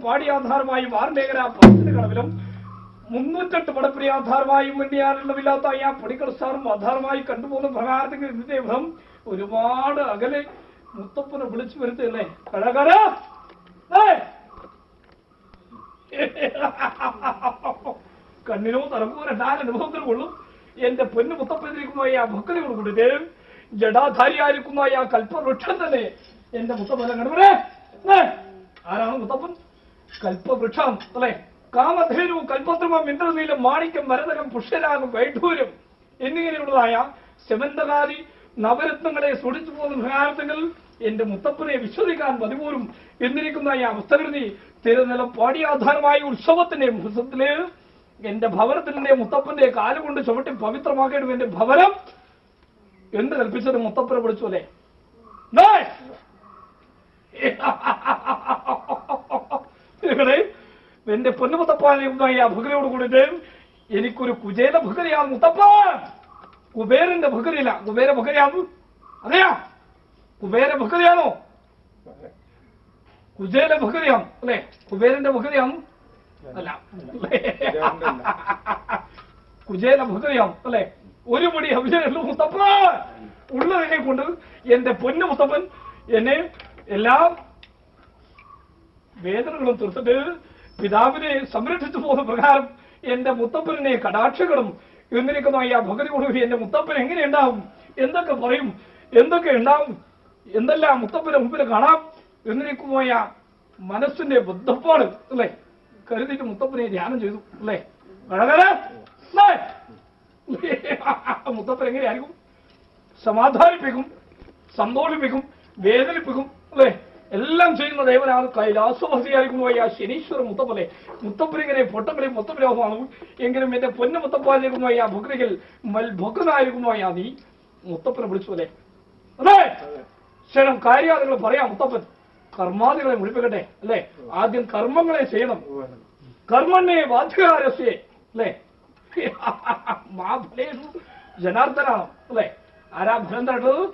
പാടിയാധാരമായി വാർമേഖല പത്തിന് കടവിലും മുന്നൂറ്റെട്ട് പടപ്പിരി ആധാരമായും വേണ്ടിയാറുള്ളമില്ലാത്ത ആ പൊടിക്കൽ സാറും ആധാരമായി കണ്ടുപോകുന്ന പ്രകാരത്തിൽ ഇദ്ദേഹം ഒരുപാട് അകലെ മുത്തപ്പനെ വിളിച്ചു വരുത്തല്ലേ കഴകര കണ്ണിനോ തലക്കോ രണ്ടാല് അനുഭവത്തിൽ കൊള്ളും എന്റെ പൊന്നു മുത്തപ്പനിരിക്കുന്ന ആ ഭക്തനോട് കൂടിയിട്ട് ജഡാധാരിയായിരിക്കുന്ന ആ കൽപ്പവൃക്ഷം തന്നെ എന്റെ മുത്തപ്പനെ കണ്ടുപോലെ ആരാണ് മുത്തപ്പൻ കൽപ്പവൃക്ഷം അല്ലെ കാമധേനു കൽപ്പദ്രമം ഇന്ദ്രനീലം മാണിക്യം മരതകം പുഷ്യരാഗം വൈഢൂര്യം എന്നിങ്ങനെയുള്ളതായ സെമന്തകാരി നവരത്നങ്ങളെ സുടിച്ചു പോകുന്ന പ്രകാരത്തിൽ എന്റെ മുത്തപ്പനെ വിശ്വസിക്കാൻ പതിപോലും എന്നിരിക്കുന്ന ഈ അവസ്ഥകൃതി തിരുനിലം പാടിയാധാരമായ ഉത്സവത്തിന്റെ മുഹൂർത്തത്തില് എന്റെ ഭവനത്തിന്റെ മുത്തപ്പന്റെ കാലുകൊണ്ട് ചുവട്ടി പവിത്രമാക്കേണ്ട എന്റെ ഭവനം എന്ത് കൽപ്പിച്ചത് മുത്തപ്പനെ വിളിച്ചു അല്ലേ ദേ! നിങ്ങളെ എന്റെ പൊന്നുമുത്തപ്പാനായി ആ ഭഗരയോട് കൂടിയിട്ട് എനിക്കൊരു കുചേല ഭഗരയാണ് മുത്തപ്പ കുബേരന്റെ ഭഗരയില്ല കുബേര ഭഗരയാണ് അറിയാ കുബേര ഭഗരയാണോ കുചേല ഭഗരയാണ് അല്ലെ കുബേരന്റെ ഭഗരയാണ് അല്ല കുചേല ഭഗരയാണ് അല്ലെ ഒരു പടി അഭിഷേകമുള്ളൂ മുത്തപ്പ ഉള്ളതിനെ കൊണ്ട് എന്റെ പൊന്നു മുത്തപ്പൻ എന്നെ എല്ലാം വേദനകളും തീർത്തിട്ട് പിതാവിനെ സംരക്ഷിച്ചു പോകുന്ന പ്രകാരം എന്റെ മുത്തപ്പനെ കടാക്ഷകളും എന്നിരിക്കുന്ന ആ ഭഗതിയോടുകൂടി എന്റെ മുത്തപ്പൻ എങ്ങനെ ഉണ്ടാവും എന്തൊക്കെ പറയും എന്തൊക്കെ ഉണ്ടാവും എന്തെല്ലാം മുത്തപ്പന്റെ മുമ്പിൽ കാണാം എന്നിരിക്കുമായ മനസ്സിന്റെ ബുദ്ധപ്പാട് അല്ലേ കരുതിയിട്ട് മുത്തപ്പനെ ധ്യാനം ചെയ്തു അല്ലേ അഴകര മുത്തപ്പൻ എങ്ങനെയായിരിക്കും സമാധാനിപ്പിക്കും സന്തോഷിപ്പിക്കും വേദനിപ്പിക്കും അല്ലെ എല്ലാം ചെയ്യുന്ന ദേവനാണ് കൈലാസവാസിയായിരിക്കുന്നു ആ ശനീശ്വര മുത്തപ്പനെ മുത്തപ്പനിങ്ങനെ പൊട്ടപ്പനെയും മുത്തപ്പനാവുമാണ് എങ്കിലും എന്റെ പൊന്ന മുത്തപ്പാലിരിക്കുന്നു ആ ഭുക്രികൾ മൽഭുക്കനായിരിക്കുന്നു ആ നീ മുത്തപ്പനെ വിളിച്ചു അല്ലേ അല്ലേ ശരം കാര്യാദികൾ പറയാം മുത്തപ്പൻ കർമാദികളെ മുടിപ്പിക്കട്ടെ അല്ലേ ആദ്യം കർമ്മങ്ങളെ ചെയ്യണം കർമ്മണ്ണെ ബാധ്യകാരസ്യേ അല്ലേ മാ ഫലേഷു ജനാർദ്ദനാണ് അല്ലേ ആരാ ഫലം തട്ടത്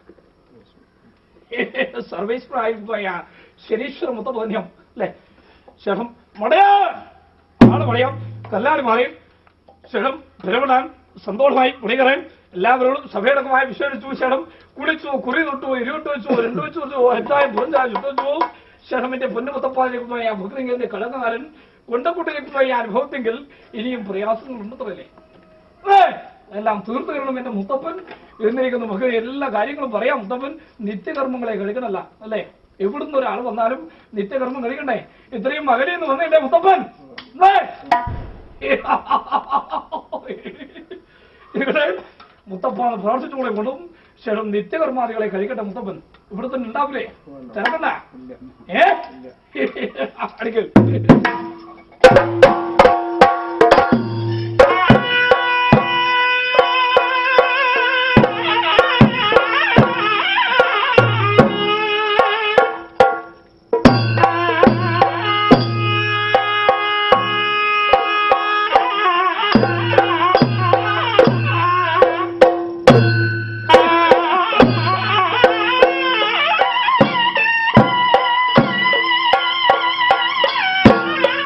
സർവേശ്വരായിരിക്കുക ശനീശ്വര മുത്തപന്യം അല്ലേ ശരം മടയാ ആള് പറയാം കല്ലാട് മാറിയും ശരം ഭരവടാൻ സന്തോഷമായി പുണികറൻ എല്ലാവരോടും സഭയടക്കമായി വിശ്വസിച്ചു ശരം കുളിച്ചു കുറി തൊട്ടു ഇരുട്ട് വെച്ചു രണ്ടു വെച്ചു അച്ചായ പുറഞ്ചായ ചുട്ടു ശരമിന്റെ പൊന്നുമുത്തപ്പാതിരിക്കുന്ന ആ ഭക്തിന്റെ കടന്നാരൻ കൊണ്ടപ്പെട്ടിരിക്കുന്ന ഈ അനുഭവത്തെങ്കിൽ ഇനിയും പ്രയാസങ്ങൾ ഉണ്ടെന്നല്ലേ എല്ലാം തീർത്തു തരണം എന്റെ മുത്തപ്പൻ എന്നിരിക്കുന്ന മകൻ എല്ലാ കാര്യങ്ങളും പറയാം മുത്തപ്പൻ നിത്യകർമ്മങ്ങളെ കഴിക്കണല്ല അല്ലേ എവിടുന്ന് ഒരാൾ വന്നാലും നിത്യകർമ്മം കഴിക്കണ്ടേ ഇത്രയും മകനിൽ നിന്ന് വന്നില്ലേ മുത്തപ്പൻ ഏ? ഇവിടെ മുത്തപ്പാണ് പ്രാർത്ഥിച്ചുകൂടെ കൊണ്ടും ശരം നിത്യകർമാദികളെ കഴിക്കട്ടെ മുത്തപ്പൻ ഇവിടെ തന്നെ ഉണ്ടാവില്ലേ തിരക്കണ്ട ഏ അടിക്കൽ ആ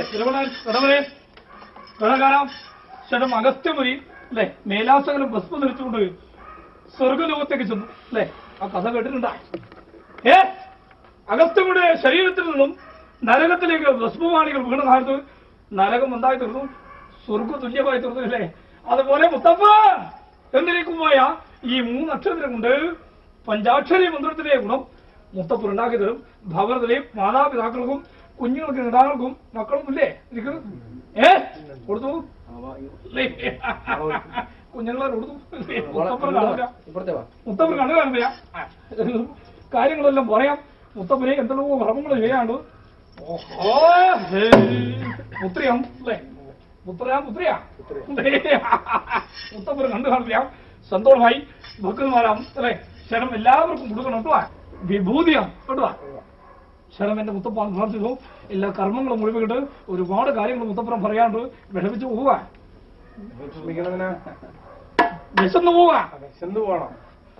കടവരെ കടകാരാം ശരം അഗസ്ത്യമുരി അല്ലെ മേലാസകലം ഭസ്മം ധരിച്ചുകൊണ്ട് സ്വർഗലോകത്തേക്ക് ചെന്നു അല്ലെ ആ കഥ കേട്ടിട്ടുണ്ടാ ഏ അഗസ്ത്യമുടെ ശരീരത്തിൽ നിന്നും നരകത്തിലേക്ക് ഭസ്മവാണികൾ വീണ കാലത്ത് നരകം എന്തായി തീർന്നു സ്വർഗ തുല്യമായി തീർന്നു അല്ലേ അതുപോലെ മുത്തപ്പ എന്നിരിക്കുമായ ഈ മൂന്ന് അക്ഷരം കൊണ്ട് പഞ്ചാക്ഷരി മന്ത്രത്തിലെ ഗുണം മുത്തപ്പൻ ഉണ്ടാക്കി തരും ഭവനത്തിലെയും മാതാപിതാക്കൾക്കും കുഞ്ഞുങ്ങൾക്കും ഇടാകൾക്കും മക്കളും ഇല്ലേ ഇരിക്കുന്നു ഏ കൊടുത്തു ഇല്ലേ? കുഞ്ഞുങ്ങളെ കൊടുത്തു മുത്തപ്പൻ കാണില്ല ഇപ്പുറത്തെ വാ മുത്തപ്പൻ കണ്ടു കാണില്ല കാര്യങ്ങളെല്ലാം പറയാം മുത്തപ്പനെ എന്തെല്ലോ ഭ്രമങ്ങൾ ചെയ്യാണ്ട് ഓഹോ ഹേ. പുത്രിയം അല്ലേ പുത്രയാ പുത്രിയാ മുത്തപ്പന് കണ്ടു കാണില്ല സന്തോഷമായി ഭക്തന്മാരാം അല്ലേ ശരം എല്ലാവർക്കും കൊടുക്കണം കേട്ടോ വിഭൂതിയാ കേട്ടോ ശരം എന്റെ മുത്തപ്പാൻ പ്രാർത്ഥിച്ചു എല്ലാ കർമ്മങ്ങളും മുഴുവിട്ട് ഒരുപാട് കാര്യങ്ങൾ മുത്തപ്പുറം പറയാണ്ട് വിഷമിച്ചു പോവുക വിഷമിക്കണതിനാ വിശന്നു പോവുക വിശന്ന് പോണം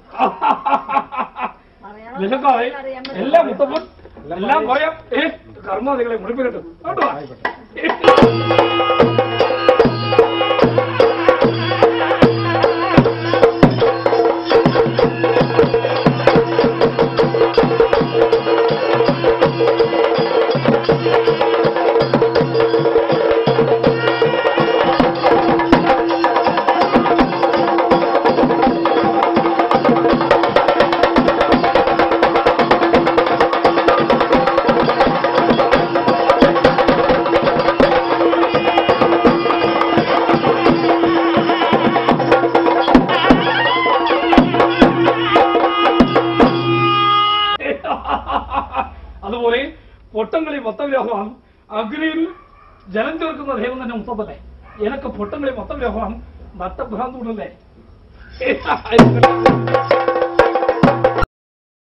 വിശക്കാതെ എല്ലാം മുത്തപ്പൻ എല്ലാം പറയാം ഏ കർമാദികളെ മുടിപ്പിക്കട്ടെ കേട്ടോ അതുപോലെ പൊട്ടങ്ങളി മൊത്തം രോഗമാണ് അഗ്നിയിൽ ജലം ചേർക്കുന്ന ദൈവം തന്നെ മുത്തപ്പനെ എനക്ക് പൊട്ടങ്ങളി മൊത്തം രോഗമാണ് നട്ടഭ്രാന്തുണ്ടല്ലേ